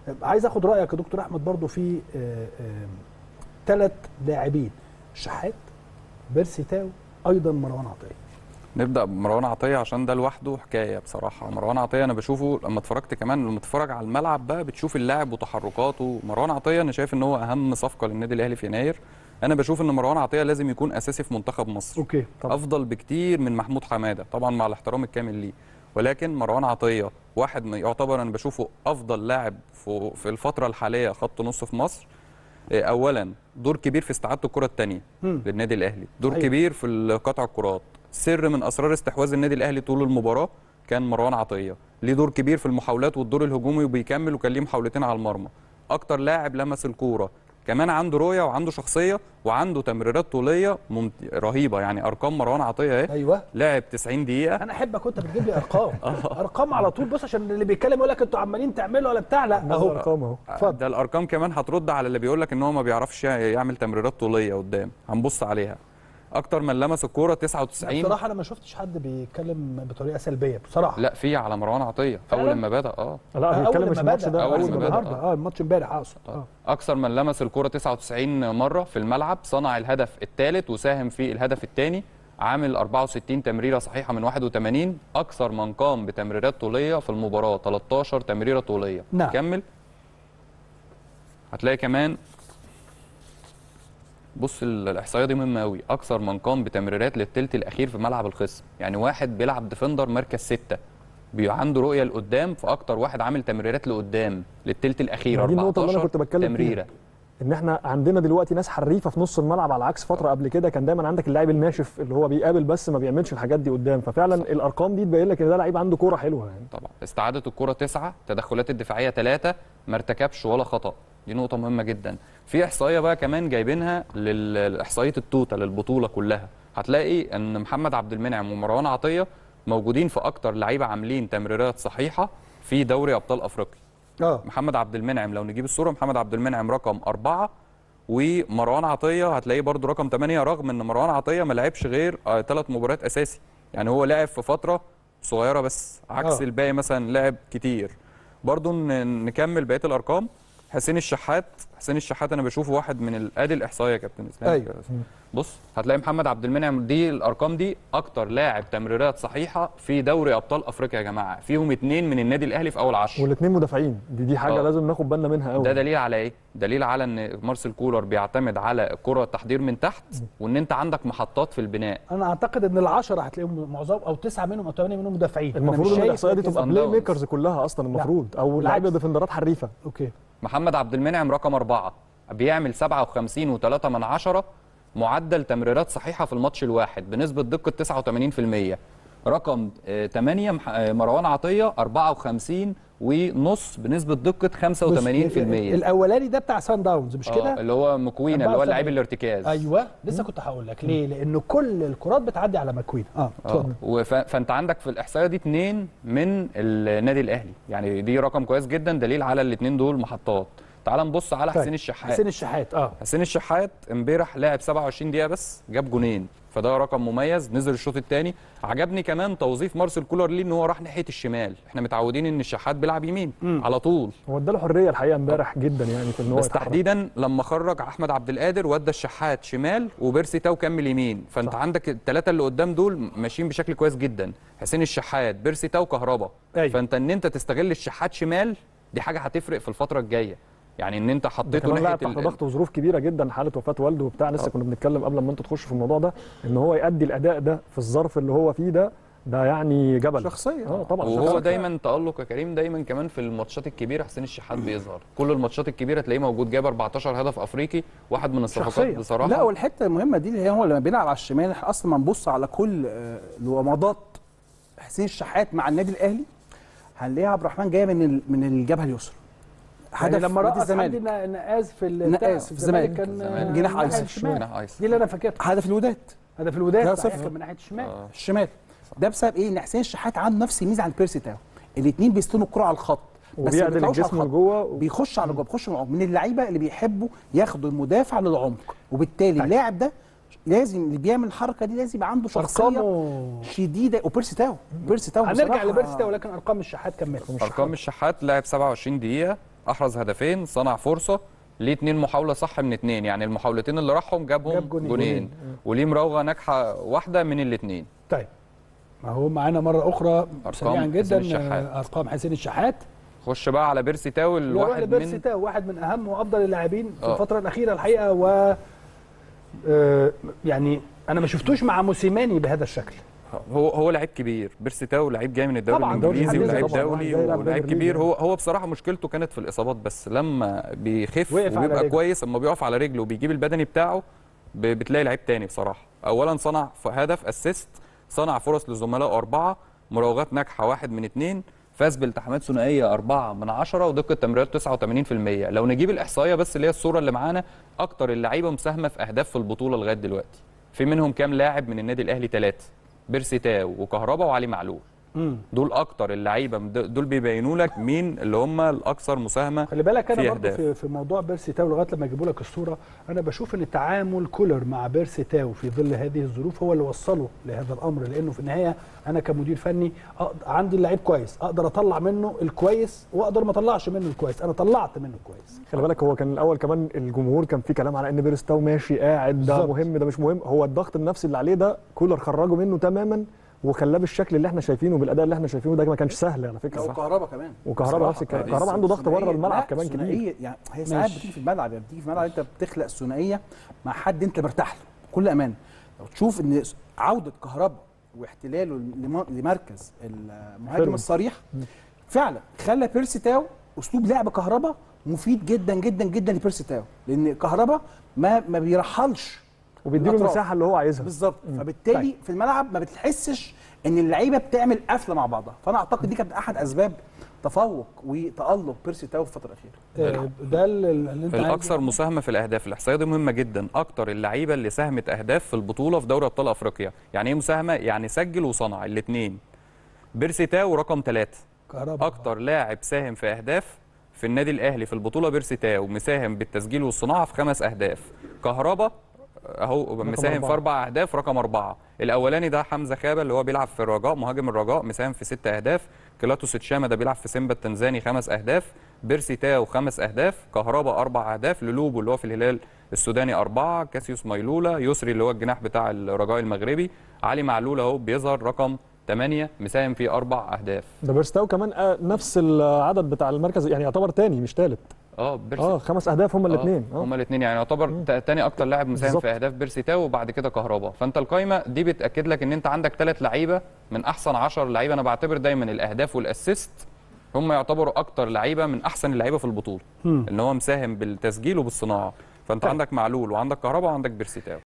عايز اخد رايك يا دكتور احمد برضو في ثلاث لاعبين شحات بيرسي تاو ايضا مروان عطيه نبدا بمروان عطيه عشان ده لوحده حكايه بصراحه مروان عطيه انا بشوفه لما اتفرجت كمان لما تتفرج على الملعب بقى بتشوف اللاعب وتحركاته مروان عطيه انا شايف ان هو اهم صفقه للنادي الاهلي في يناير انا بشوف ان مروان عطيه لازم يكون اساسي في منتخب مصر اوكي طبعا. افضل بكتير من محمود حماده طبعا مع الاحترام الكامل ليه ولكن مروان عطيه واحد من يعتبر انا بشوفه افضل لاعب في الفتره الحاليه خط نص في مصر اولا دور كبير في استعاده الكره الثانيه للنادي الاهلي دور أيوة. كبير في قطع الكرات سر من اسرار استحواذ النادي الاهلي طول المباراه كان مروان عطيه ليه دور كبير في المحاولات والدور الهجومي وبيكمل وكان ليه محاولتين على المرمى اكتر لاعب لمس الكوره كمان عنده رؤيه وعنده شخصيه وعنده تمريرات طوليه ممت... رهيبه يعني ارقام مروان عطيه اهي ايوه لعب 90 دقيقه انا احبك وانت بتجيب لي ارقام ارقام على طول بص عشان اللي بيتكلم يقول لك انتوا عمالين تعملوا ولا بتاع لا اهو ارقام اهو اتفضل ده الارقام كمان هترد على اللي بيقول لك ان هو ما بيعرفش يعمل تمريرات طوليه قدام هنبص عليها اكتر من لمس الكوره 99 بصراحه انا ما شفتش حد بيتكلم بطريقه سلبيه بصراحه لا في على مروان عطيه اول لما بدا اه لا بيتكلم مش الماتش ده اول لما النهارده اه الماتش امبارح اقصد اه اكثر من لمس الكوره 99 مره في الملعب صنع الهدف الثالث وساهم في الهدف الثاني عامل 64 تمريره صحيحه من 81 اكثر من قام بتمريرات طوليه في المباراه 13 تمريره طوليه نعم. كمل هتلاقي كمان بص الاحصائيه دي مهمه قوي اكثر من قام بتمريرات للثلث الاخير في ملعب الخصم يعني واحد بيلعب ديفندر مركز ستة عنده رؤيه لقدام فاكتر واحد عامل تمريرات لقدام للثلث الاخير دي النقطه اللي انا كنت بتكلم تمريره فيها. ان احنا عندنا دلوقتي ناس حريفه في نص الملعب على عكس فتره قبل كده كان دايما عندك اللاعب الناشف اللي هو بيقابل بس ما بيعملش الحاجات دي قدام ففعلا صح. الارقام دي تبين لك ان ده لعيب عنده كوره حلوه يعني طبعا استعاده الكوره تسعة تدخلات الدفاعيه ثلاثة ما ارتكبش ولا خطا دي نقطة مهمة جدا. في إحصائية بقى كمان جايبينها لإحصائية التوتال البطولة كلها، هتلاقي إن محمد عبد المنعم ومروان عطية موجودين في أكتر لعيبة عاملين تمريرات صحيحة في دوري أبطال أفريقيا. اه محمد عبد المنعم لو نجيب الصورة محمد عبد المنعم رقم أربعة ومروان عطية هتلاقيه برده رقم 8 رغم إن مروان عطية ما لعبش غير ثلاث مباريات أساسي. يعني هو لعب في فترة صغيرة بس عكس آه. الباقي مثلا لعب كتير. برضه نكمل بقية الأرقام حسين الشحات حسين الشحات انا بشوفه واحد من ادي الاحصائيه يا كابتن اسلام أيوة. بص هتلاقي محمد عبد المنعم دي الارقام دي اكتر لاعب تمريرات صحيحه في دوري ابطال افريقيا يا جماعه فيهم اثنين من النادي الاهلي في اول 10 والاثنين مدافعين دي دي حاجه آه. لازم ناخد بالنا منها قوي ده دليل على ايه دليل على ان مارسيل كولر بيعتمد على كره تحضير من تحت وان انت عندك محطات في البناء انا اعتقد ان العشرة هتلاقيهم معظم او تسعه منهم او ثمانيه منهم مدافعين المفروض ان الاحصائيه دي تبقى صن بلاي داونز. ميكرز كلها اصلا المفروض او لعيبه ديفندرات حريفه اوكي محمد عبد المنعم رقم أربعة بيعمل 57 و3 من عشرة معدل تمريرات صحيحة في الماتش الواحد بنسبة دقة 89% رقم 8 مروان عطية 54 ونص بنسبة دقة 85% الاولاني ده بتاع سان داونز مش آه، كده اللي هو مكوينة اللي هو لعيب الارتكاز ايوه لسه كنت هقول لك ليه لان كل الكرات بتعدي على مكوينة اه اه اتفضل وف... فانت عندك في الاحصائيه دي اثنين من النادي الاهلي يعني دي رقم كويس جدا دليل على الاثنين دول محطات تعال نبص على طيب. حسين الشحات حسين الشحات اه حسين الشحات امبارح لعب 27 دقيقه بس جاب جونين فده رقم مميز نزل الشوط الثاني عجبني كمان توظيف مارسيل كولر ليه ان هو راح ناحيه الشمال احنا متعودين ان الشحات بيلعب يمين مم. على طول هو اداله حريه الحقيقه امبارح جدا يعني في ان هو بس يتحرك. تحديدا لما خرج احمد عبد القادر ودى الشحات شمال وبيرسي تاو كمل يمين فانت صح. عندك الثلاثه اللي قدام دول ماشيين بشكل كويس جدا حسين الشحات بيرسي تاو كهربا أيوة. فانت ان انت تستغل الشحات شمال دي حاجه هتفرق في الفتره الجايه يعني ان انت ده حطيته كمان لاعب ناحيه تحت ال- ضغط وظروف كبيره جدا حاله وفاه والده وبتاع لسه آه. كنا بنتكلم قبل ما انت تخش في الموضوع ده ان هو يؤدي الاداء ده في الظرف اللي هو فيه ده ده يعني جبل شخصيه اه طبعا وهو شخصية. دايما تالق يا كريم دايما كمان في الماتشات الكبيره حسين الشحات بيظهر كل الماتشات الكبيره تلاقيه موجود جاب 14 هدف افريقي واحد من الصفقات شخصية. بصراحه لا والحته المهمه دي اللي هي هو لما بيلعب على الشمال احنا اصلا ما نبص على كل آه، الومضات حسين الشحات مع النادي الاهلي هنلاقيها عبد الرحمن جايه من ال- من الجبهه اليسرى يعني هدف لما نادي رقص الزمالك عندنا نقاز في ال- نقاز بتاع- في الزمالك. كان الزمالك. جناح ناحية أيسر. الشمال. جناح ايسر دي اللي انا فاكرها هدف الوداد هذا في الوداد ده صحيح، صفر. كان من ناحيه الشمال آه. الشمال ده بسبب ايه ان حسين الشحات عنده نفس الميزه عن بيرسي تاو الاثنين بيستلموا الكره على الخط بس ما وبيعدل بيطلعوش على الجسم الخط لجوه بيخش على جوه بيخش من العمق من اللعيبه اللي بيحبوا ياخدوا المدافع للعمق وبالتالي اللاعب ده لازم اللي بيعمل الحركه دي لازم يبقى عنده شخصيه ارقامه شديده وبيرسي تاو بيرسي تاو هنرجع بصراحة لبيرسي تاو ولكن ارقام الشحات كمل ارقام الشحات لعب 27 دقيقه احرز هدفين صنع فرصه ليه اتنين محاوله صح من اتنين يعني المحاولتين اللي راحهم جابهم جاب جونين. جونين, جونين. وليه مراوغه ناجحه واحده من الاتنين طيب ما هو معانا مره اخرى أرقام سريعا حسين جدا الشحات. آه، ارقام حسين الشحات خش بقى على بيرسي تاو يروح الواحد لبيرسي من تاو واحد من اهم وافضل اللاعبين في آه. الفتره الاخيره الحقيقه و آه، يعني انا ما شفتوش مع موسيماني بهذا الشكل هو هو لعيب كبير بيرسي تاو لعيب جاي من الدوري طبعاً، الانجليزي دوري ولعيب إنجليزي طبعاً، دولي زي لاعب ولعيب دوري كبير إنجليزي. هو هو بصراحه مشكلته كانت في الاصابات بس لما بيخف وقف على وبيبقى رجله. كويس اما بيقف على رجله وبيجيب البدني بتاعه ب- بتلاقي لعيب تاني بصراحه اولا صنع ف- هدف اسيست صنع فرص لزملائه اربعه مراوغات ناجحه واحد من اتنين فاز بالتحامات ثنائيه أربعة من عشرة ودقة تمريرات 89% لو نجيب الإحصائية بس اللي هي الصورة اللي معانا أكتر اللعيبة مساهمة في أهداف في البطولة لغاية دلوقتي في منهم كام لاعب من النادي الأهلي ثلاثة بيرسي تاو وكهربا وعلي معلول دول اكتر اللعيبه دول بيبينوا لك مين اللي هم الاكثر مساهمه خلي بالك انا في برضه أهداف. في, في موضوع بيرسي تاو لغايه لما يجيبوا لك الصوره انا بشوف ان تعامل كولر مع بيرسي تاو في ظل هذه الظروف هو اللي وصله لهذا الامر لانه في النهايه انا كمدير فني أقدر عندي اللعيب كويس اقدر اطلع منه الكويس واقدر ما اطلعش منه الكويس انا طلعت منه الكويس خلي بالك هو كان الاول كمان الجمهور كان في كلام على ان بيرستاو ماشي قاعد ده بالظبط. مهم ده مش مهم هو الضغط النفسي اللي عليه ده كولر خرجه منه تماما وخلاه بالشكل اللي احنا شايفينه بالاداء اللي احنا شايفينه ده ما كانش سهل على لا فكره وكهربا كمان وكهربا نفس الكلام دي كهربا عنده ضغط بره ثنائية- الملعب لا، كمان كبير ثنائية يعني هي ساعات ماشي. بتيجي في الملعب يعني بتيجي في الملعب انت بتخلق ثنائيه مع حد انت مرتاح له بكل امان لو تشوف ان عوده كهربا واحتلاله لم- لمركز المهاجم حلو. الصريح فعلا خلى بيرسي تاو اسلوب لعب كهربا مفيد جدا جدا جدا لبيرسي تاو لان كهربا ما ما بيرحلش وبيديله الأطراف. المساحه اللي هو عايزها بالظبط فبالتالي في الملعب ما بتحسش ان اللعيبه بتعمل قفله مع بعضها فانا اعتقد دي كانت احد اسباب تفوق وتالق بيرسي تاو في الفتره الاخيره آه، ده اللي اللي انت الاكثر عايزه. مساهمه في الاهداف الاحصائيه دي مهمه جدا اكتر اللعيبه اللي ساهمت اهداف في البطوله في دوري ابطال افريقيا يعني ايه مساهمه يعني سجل وصنع الاثنين بيرسي تاو رقم ثلاثة كهربا اكتر لاعب ساهم في اهداف في النادي الاهلي في البطوله بيرسي تاو مساهم بالتسجيل والصناعه في خمس اهداف كهربا اهو مساهم أربعة. في اربع اهداف رقم اربعه الاولاني ده حمزه خابه اللي هو بيلعب في الرجاء مهاجم الرجاء مساهم في ست اهداف كيلاتوس تشاما ده بيلعب في سيمبا التنزاني خمس اهداف بيرسي تاو خمس اهداف كهربا اربع اهداف لولوبو اللي هو في الهلال السوداني اربعه كاسيوس مايلولا يسري اللي هو الجناح بتاع الرجاء المغربي علي معلول اهو بيظهر رقم 8 مساهم في اربع اهداف ده بيرستاو كمان آه، نفس العدد بتاع المركز يعني يعتبر تاني مش ثالث اه بيرسي اه خمس اهداف هما الاثنين اه هما الاثنين يعني يعتبر تا- تاني اكتر لاعب مساهم بالظبط. في اهداف بيرسي تاو وبعد كده كهربا فانت القايمه دي بتاكد لك ان انت عندك ثلاث لعيبه من احسن 10 لعيبه انا بعتبر دايما الاهداف والاسيست هم يعتبروا اكتر لعيبه من احسن اللعيبه في البطوله ان هو مساهم بالتسجيل وبالصناعه فانت طيب. عندك معلول وعندك كهربا وعندك بيرسي تاو